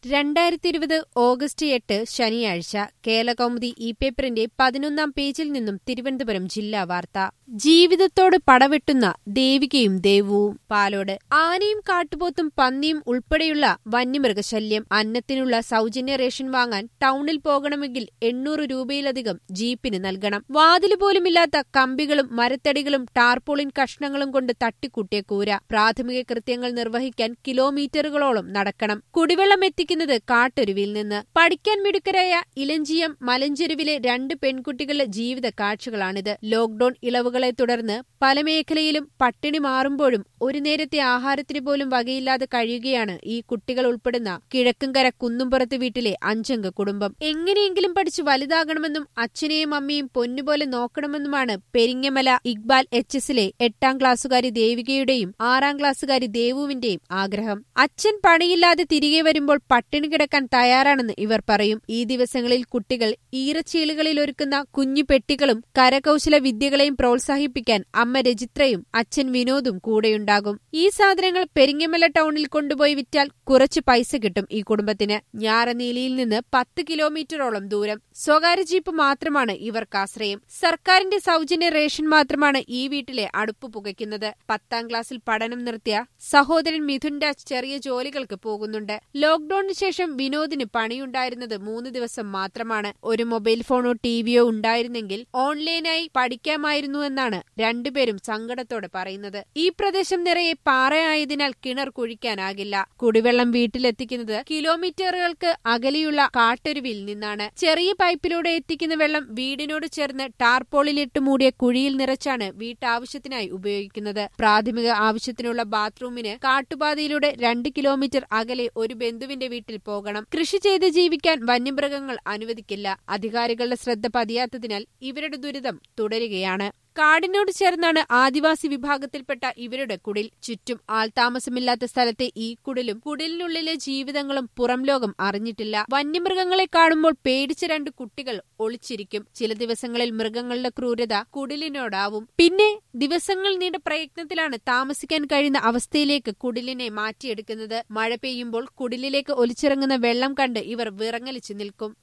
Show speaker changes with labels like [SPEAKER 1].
[SPEAKER 1] രണ്ടായിരത്തി ഇരുപത് ഓഗസ്റ്റ് എട്ട് ശനിയാഴ്ച കേരളകൗമുദി ഇ പേപ്പറിന്റെ പതിനൊന്നാം പേജിൽ നിന്നും തിരുവനന്തപുരം ജില്ലാ വാർത്ത ജീവിതത്തോട് പടവെട്ടുന്ന ദേവികയും ദേവുവും പാലോട് ആനയും കാട്ടുപോത്തും പന്നിയും ഉൾപ്പെടെയുള്ള വന്യമൃഗശല്യം അന്നത്തിനുള്ള സൗജന്യ റേഷൻ വാങ്ങാൻ ടൗണിൽ പോകണമെങ്കിൽ എണ്ണൂറ് രൂപയിലധികം ജീപ്പിന് നൽകണം വാതില് പോലുമില്ലാത്ത കമ്പികളും മരത്തടികളും ടാർപോളിൻ കഷ്ണങ്ങളും കൊണ്ട് തട്ടിക്കൂട്ടിയ കൂര പ്രാഥമിക കൃത്യങ്ങൾ നിർവഹിക്കാൻ കിലോമീറ്ററുകളോളം നടക്കണം കുടിവെള്ളം എത്തിക്കുന്നത് കാട്ടൊരുവിൽ നിന്ന് പഠിക്കാൻ മിടുക്കരായ ഇലഞ്ചിയം മലഞ്ചെരുവിലെ രണ്ട് പെൺകുട്ടികളുടെ ജീവിത കാഴ്ചകളാണിത് ലോക്ഡൌൺ ഇളവുകളെ തുടർന്ന് പല മേഖലയിലും പട്ടിണി മാറുമ്പോഴും ഒരു നേരത്തെ ആഹാരത്തിന് പോലും വകയില്ലാതെ കഴിയുകയാണ് ഈ കുട്ടികൾ ഉൾപ്പെടുന്ന കിഴക്കുംകര കുന്നുംപുറത്ത് വീട്ടിലെ അഞ്ചംഗ കുടുംബം എങ്ങനെയെങ്കിലും പഠിച്ച് വലുതാകണമെന്നും അച്ഛനെയും അമ്മയും പൊന്നുപോലെ നോക്കണമെന്നുമാണ് പെരിങ്ങമല ഇക്ബാൽ എച്ച് എസിലെ എട്ടാം ക്ലാസ്സുകാരി ദേവികയുടെയും ആറാം ക്ലാസ്സുകാരി ദേവുവിന്റെയും ആഗ്രഹം അച്ഛൻ പണിയില്ലാതെ തിരികെ വരുമ്പോൾ പട്ടിണി കിടക്കാൻ തയ്യാറാണെന്ന് ഇവർ പറയും ഈ ദിവസങ്ങളിൽ കുട്ടികൾ ഈറച്ചീളുകളിൽ ഒരുക്കുന്ന കുഞ്ഞു പെട്ടികളും കരകൌശല വിദ്യകളെയും പ്രോത്സാഹിപ്പിക്കാൻ അമ്മ രജിത്രയും അച്ഛൻ വിനോദും കൂടെയുണ്ടാകും ഈ സാധനങ്ങൾ പെരിങ്ങമല ടൗണിൽ കൊണ്ടുപോയി വിറ്റാൽ കുറച്ച് പൈസ കിട്ടും ഈ കുടുംബത്തിന് ഞാറനീലിയിൽ നിന്ന് പത്ത് കിലോമീറ്ററോളം ദൂരം സ്വകാര്യ ജീപ്പ് മാത്രമാണ് ഇവർക്ക് ആശ്രയം സർക്കാരിന്റെ സൗജന്യ റേഷൻ മാത്രമാണ് ഈ വീട്ടിലെ അടുപ്പ് പുകയ്ക്കുന്നത് പത്താം ക്ലാസ്സിൽ പഠനം നിർത്തിയ സഹോദരൻ മിഥുൻ രാജ് ചെറിയ ജോലികൾക്ക് പോകുന്നുണ്ട് ലോക്ഡൌണിന് ശേഷം വിനോദിന് പണിയുണ്ടായിരുന്നത് മൂന്ന് ദിവസം മാത്രമാണ് ഒരു മൊബൈൽ ഫോണോ ടിവിയോ ഉണ്ടായിരുന്നെങ്കിൽ ഓൺലൈനായി പഠിക്കാമായിരുന്നുവെന്നാണ് രണ്ടുപേരും സങ്കടത്തോടെ പറയുന്നത് ഈ പ്രദേശം നിറയെ പാറയായതിനാൽ കിണർ കുഴിക്കാനാകില്ല കുടിവെള്ളം വീട്ടിലെത്തിക്കുന്നത് കിലോമീറ്ററുകൾക്ക് അകലെയുള്ള കാട്ടരുവിൽ നിന്നാണ് ചെറിയ പൈപ്പിലൂടെ എത്തിക്കുന്ന വെള്ളം വീടിനോട് ചേർന്ന് ടാർപോളിലിട്ട് മൂടിയ കുഴിയിൽ നിറച്ചാണ് വീട്ടാവശ്യത്തിനായി ഉപയോഗിക്കുന്നത് പ്രാഥമിക ആവശ്യത്തിനുള്ള ബാത്റൂമിന് കാട്ടുപാതയിലൂടെ രണ്ട് കിലോമീറ്റർ അകലെ ഒരു ബന്ധുവിന്റെ വീട്ടിൽ പോകണം കൃഷി ചെയ്ത് ജീവിക്കാൻ വന്യമൃഗങ്ങൾ അനുവദിക്കില്ല അധികാരികളുടെ ശ്രദ്ധ പതിയാത്തതിനാൽ ഇവരുടെ ദുരിതം തുടരുകയാണ് കാടിനോട് ചേർന്നാണ് ആദിവാസി വിഭാഗത്തിൽപ്പെട്ട ഇവരുടെ കുടിൽ ചുറ്റും ആൾതാമസമില്ലാത്ത സ്ഥലത്തെ ഈ കുടിലും കുടിലിനുള്ളിലെ ജീവിതങ്ങളും പുറം ലോകം അറിഞ്ഞിട്ടില്ല വന്യമൃഗങ്ങളെ കാണുമ്പോൾ പേടിച്ച രണ്ട് കുട്ടികൾ ഒളിച്ചിരിക്കും ചില ദിവസങ്ങളിൽ മൃഗങ്ങളുടെ ക്രൂരത കുടിലിനോടാവും പിന്നെ ദിവസങ്ങൾ നീണ്ട പ്രയത്നത്തിലാണ് താമസിക്കാൻ കഴിയുന്ന അവസ്ഥയിലേക്ക് കുടിലിനെ മാറ്റിയെടുക്കുന്നത് മഴ പെയ്യുമ്പോൾ കുടിലിലേക്ക് ഒലിച്ചിറങ്ങുന്ന വെള്ളം കണ്ട് ഇവർ വിറങ്ങലിച്ചു നിൽക്കും